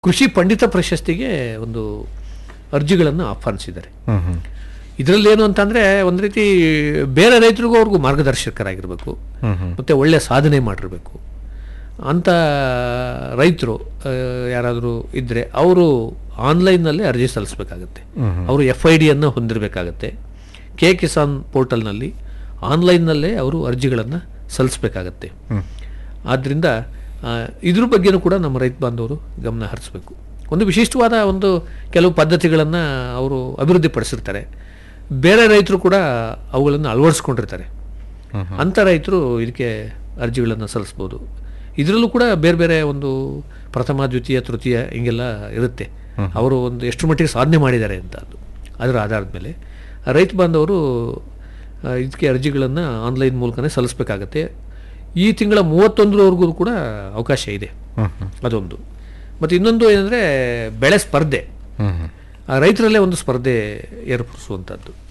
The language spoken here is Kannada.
ಕೃಷಿ ಪಂಡಿತ ಪ್ರಶಸ್ತಿಗೆ ಒಂದು ಅರ್ಜಿಗಳನ್ನು ಆಹ್ವಾನಿಸಿದ್ದಾರೆ ಹ್ಮ್ ಹ್ಮ್ ಇದರಲ್ಲಿ ಏನು ಅಂತಂದ್ರೆ ಒಂದು ರೀತಿ ಬೇರೆ ರೈತರಿಗೂ ಅವ್ರಿಗೂ ಮಾರ್ಗದರ್ಶಕರಾಗಿರ್ಬೇಕು ಹ್ಮ್ ಹ್ಮ್ ಮತ್ತೆ ಒಳ್ಳೆ ಸಾಧನೆ ಮಾಡಿರಬೇಕು ಅಂತ ರೈತರು ಯಾರಾದರೂ ಇದ್ದರೆ ಅವರು ಆನ್ಲೈನ್ನಲ್ಲೇ ಅರ್ಜಿ ಸಲ್ಲಿಸಬೇಕಾಗತ್ತೆ ಹ್ಮ್ ಹ್ಮ್. ಅವರು ಎಫ್ ಐ ಡಿಯನ್ನು ಹೊಂದಿರಬೇಕಾಗತ್ತೆ ಕೆ ಕಿಸಾನ್ ಪೋರ್ಟಲ್ನಲ್ಲಿ ಆನ್ಲೈನ್ನಲ್ಲೇ ಅವರು ಅರ್ಜಿಗಳನ್ನು ಸಲ್ಲಿಸಬೇಕಾಗತ್ತೆ ಹ್ಮ್. ಆದ್ದರಿಂದ ಆ, ಇದ್ರ ಬಗ್ಗೆನೂ ಕೂಡ ನಮ್ಮ ರೈತ ಬಾಂಧವರು ಗಮನ ಹರಿಸಬೇಕು ಒಂದು ವಿಶಿಷ್ಟವಾದ ಒಂದು ಕೆಲವು ಪದ್ಧತಿಗಳನ್ನು ಅವರು ಅಭಿವೃದ್ಧಿಪಡಿಸಿರ್ತಾರೆ ಬೇರೆ ರೈತರು ಕೂಡ ಅವುಗಳನ್ನು ಅಳವಡಿಸ್ಕೊಂಡಿರ್ತಾರೆ ಹ್ಮ್ ಹ್ಮ್. ಅಂಥ ರೈತರು ಇದಕ್ಕೆ ಅರ್ಜಿಗಳನ್ನು ಸಲ್ಲಿಸ್ಬೋದು ಇದರಲ್ಲೂ ಕೂಡ ಬೇರೆ ಬೇರೆ ಒಂದು ಪ್ರಥಮ ದ್ವಿತೀಯ ತೃತೀಯ ಹಿಂಗೆಲ್ಲ ಇರುತ್ತೆ ಅವರು ಒಂದು ಎಷ್ಟು ಮಟ್ಟಿಗೆ ಸಾಧನೆ ಮಾಡಿದ್ದಾರೆ ಅಂತ ಅದು ಅದರ ಆಧಾರದ ಮೇಲೆ ರೈತ ಬಾಂಧವರು ಆ, ಇದಕ್ಕೆ ಅರ್ಜಿಗಳನ್ನು ಆನ್ಲೈನ್ ಮೂಲಕನೇ ಸಲ್ಲಿಸಬೇಕಾಗತ್ತೆ ಈ ತಿಂಗಳ ಮೂವತ್ತೊಂದರವರೆಗೂ ಕೂಡ ಅವಕಾಶ ಇದೆ ಹ್ಮ್ ಹ್ಮ್. ಅದೊಂದು ಮತ್ತು ಇನ್ನೊಂದು ಏನಂದರೆ ಬೆಳೆ ಸ್ಪರ್ಧೆ ಹ್ಮ್ ಹ್ಮ್. ಆ ರೈತರಲ್ಲೇ ಒಂದು ಸ್ಪರ್ಧೆ ಏರ್ಪಡಿಸುವಂಥದ್ದು